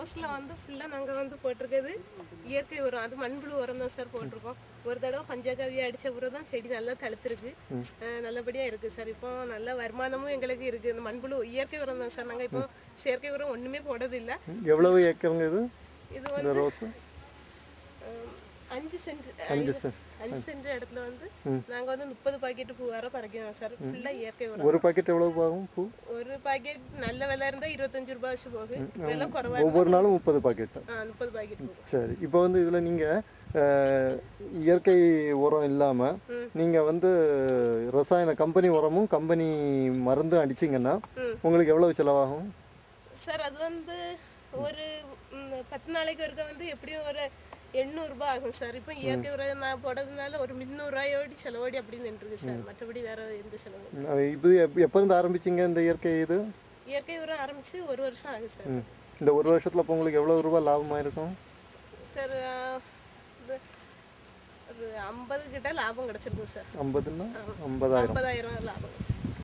ரோஸ்ல வந்து ஃபுல்லா நாங்க வந்து போட்டிருக்கிறது இயற்கை உரம் அது மண்புழு உரம் தான் சார் போட்டிருக்கோம் ஒரு தடவை பஞ்சகாவியை அடிச்ச பிறகு தான் செடி நல்லா தழுத்துருக்கு அஹ் நல்லபடியா இருக்கு சார் இப்போ நல்ல வருமானமும் எங்களுக்கு இருக்கு இந்த மண்புழு இயற்கை உரம் தான் சார் நாங்க இப்போ செயற்கை உரம் ஒண்ணுமே போடுறது இல்ல எவ்வளவு ஏக்கருங்க இது இது இந்த வந்து ரோஸு அஹ், அஞ்சு சென்ட் அஞ்சு சென்ட் அஞ்சு சென்ட் இடத்துல வந்து நாங்க வந்து முப்பது பாக்கெட் பூ வர பறிக்கிறோம் சார் ஃபுல்லா இயற்கை உரம் ஒரு பாக்கெட் எவ்வளவு ஆகும் பூ ஒரு பாக்கெட் நல்ல விலை இருந்தா இருபத்தஞ்சு ரூபாய் வச்சு போகுது விலை குறைவா ஒவ்வொரு நாளும் முப்பது பாக்கெட் ஆ, முப்பது பாக்கெட் போகும் சரி இப்போ வந்து இதில் நீங்கள் இயற்கை உரம் இல்லாமல் நீங்கள் வந்து ரசாயன கம்பெனி உரமும் கம்பெனி மருந்தும் அடிச்சிங்கன்னா ம். உங்களுக்கு எவ்வளவு செலவாகும் சார் அது வந்து ஒரு ம், பத்து நாளைக்கு ஒருக்க வந்து எப்படியும் ஒரு எண்ணூறுபா ஆகும் சார் இப்போ இயற்கை உரம் நான் போடுறதுனால ஒரு முந்நூறுரூவாயோடி செலவோடி அப்படின்னு நின்றுருக்கு சார் மற்றபடி வேற எந்த செலவும் இல்லை. அஹ் இது எப் எப்போ இருந்து ஆரம்பிச்சிங்க இந்த இயற்கை இது இயற்கை உரம் ஆரம்பிச்சு ஒரு வருஷம் ஆகுது சார் ம். இந்த ஒரு வருஷத்தில் இப்போ உங்களுக்கு எவ்வளோ ரூபா லாபமாக இருக்கும் சார் ஆ, இது ஒரு ஐம்பது கிட்ட லாபம் கிடைச்சிருக்கு சார் ஐம்பதுன்னா ஐம்பதாயிரம் ஐம்பதாயிரம் லாபம் கிடைச்சிருக்கு